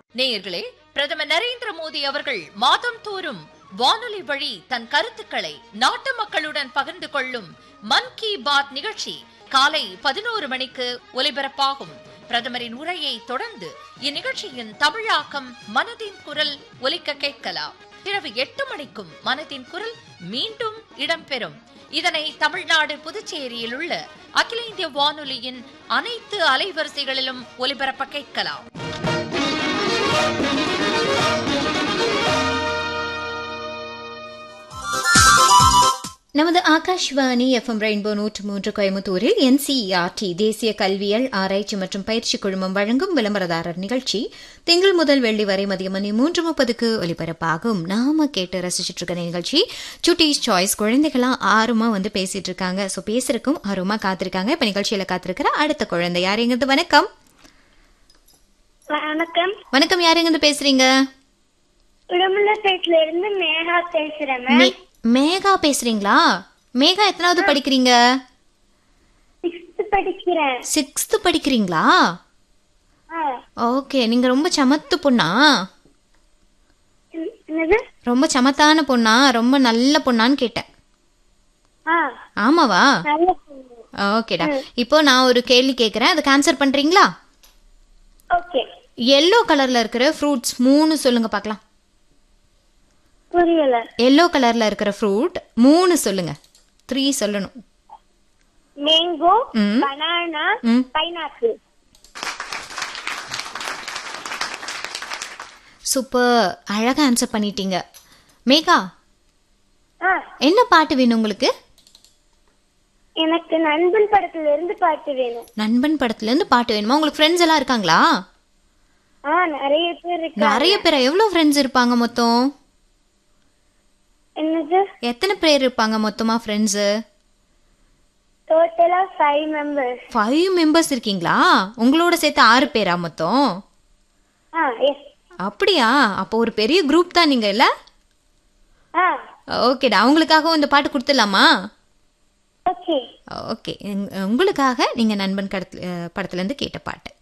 நேயர்களே பிரதமர் நரேந்திர மோடி அவர்கள் மாதம் தோறும் வானொலி வழி தன் கருத்துக்களை நாட்டு மக்களுடன் பகிர்ந்து கொள்ளும் மன் கி பாத் நிகழ்ச்சி காலை பதினோரு மணிக்கு ஒலிபரப்பாகும் பிரதமரின் உரையை தொடர்ந்து இந்நிகழ்ச்சியின் தமிழாக்கம் மனதின் குரல் ஒலிக்க கேட்கலாம் இரவு எட்டு மணிக்கும் மனதின் குரல் மீண்டும் இடம்பெறும் இதனை தமிழ்நாடு புதுச்சேரியில் உள்ள அகில இந்திய வானொலியின் அனைத்து அலைவரிசைகளிலும் ஒலிபரப்ப கேட்கலாம் நமது ஆகாஷ்வாணி எஃப்எம் ரெயின்போ நூற்று மூன்று கோயம்புத்தூரில் என்சிஇஆர்டி தேசிய கல்வியல் ஆராய்ச்சி மற்றும் பயிற்சி குழுமம் வழங்கும் விளம்பரதாரர் நிகழ்ச்சி திங்கள் முதல் வெள்ளி வரை மதியம் மணி மூன்று முப்பதுக்கு ஒலிபரப்பாகும் நாம கேட்டு ரசிச்சிட்டு இருக்க நிகழ்ச்சி சுட்டீஸ் சாய்ஸ் குழந்தைகளா ஆர்வமா வந்து பேசிட்டு இருக்காங்க ஸோ பேசுறதுக்கும் ஆர்வமா காத்திருக்காங்க இப்ப நிகழ்ச்சியில காத்திருக்கிற அடுத்த குழந்தை யாருங்கிறது வணக்கம் வணக்கம் வணக்கம் யாருங்கிறது பேசுறீங்க உடம்புலப்பேட்டில இருந்து மேகா பேசுறேன் மேம் மே- மேகா பேசுறீங்களா மேகா எத்தனாவது படிக்கிறீங்க சிக்ஸ்த் படிக்கிறேன் சிக்ஸ்த் படிக்கிறீங்களா ஆ, ஓகே நீங்க ரொம்ப சமத்து பொண்ணா என்ன- என்னது ரொம்ப சமத்தான பொண்ணா ரொம்ப நல்ல பொண்ணான்னு கேட்டேன் ஆ ஆமாவா நல்ல பொண்ணு ஓகேடா இப்போ நான் ஒரு கேள்வி கேட்குறேன் அதுக்கு ஆன்சர் பண்றீங்களா ஓகே எல்லோ கலர்ல இருக்கிற ஃப்ரூட்ஸ் மூணு சொல்லுங்க பார்க்கலாம் புரியல எல்லோ கலர்ல இருக்கிற ஃப்ரூட் மூணு சொல்லுங்க த்ரீ சொல்லணும் மேங்கோ ம். பனானா ம். பைனாப்பிள் சூப்பர் அழகா ஆன்சர் பண்ணிட்டீங்க மேகா ஆ என்ன பாட்டு வேணும் உங்களுக்கு எனக்கு நண்பன் படத்துல இருந்து பாட்டு வேணும் நண்பன் படத்துல இருந்து பாட்டு வேணுமா உங்களுக்கு ஃப்ரெண்ட்ஸ் எல்லாம் இருக்காங்களா ஆ நிறைய பேர் இருக்காங்க நிறைய பேர் எவ்வளவு ஃப்ரெண்ட்ஸ் இருப்பாங்க மொத்தம் என்னது எத்தனை பேர் இருப்பாங்க மொத்தமா ஃப்ரெண்ட்ஸு டோட்டலா ஃபைவ் மெம்பர்ஸ் ஃபைவ் மெம்பர்ஸ் இருக்கீங்களா உங்களோட சேர்த்து ஆறு பேரா மொத்தம் ஆ எஸ் அப்படியா அப்போ ஒரு பெரிய குரூப் தான் நீங்க இல்ல ஆ ஓகேடா அவங்களுக்காகவும் இந்த பாட்டு கொடுத்துடலாமா ஓகே ஓகே உங்களுக்காக நீங்க நண்பன் கடத்துல படத்துல இருந்து கேட்ட பாட்டு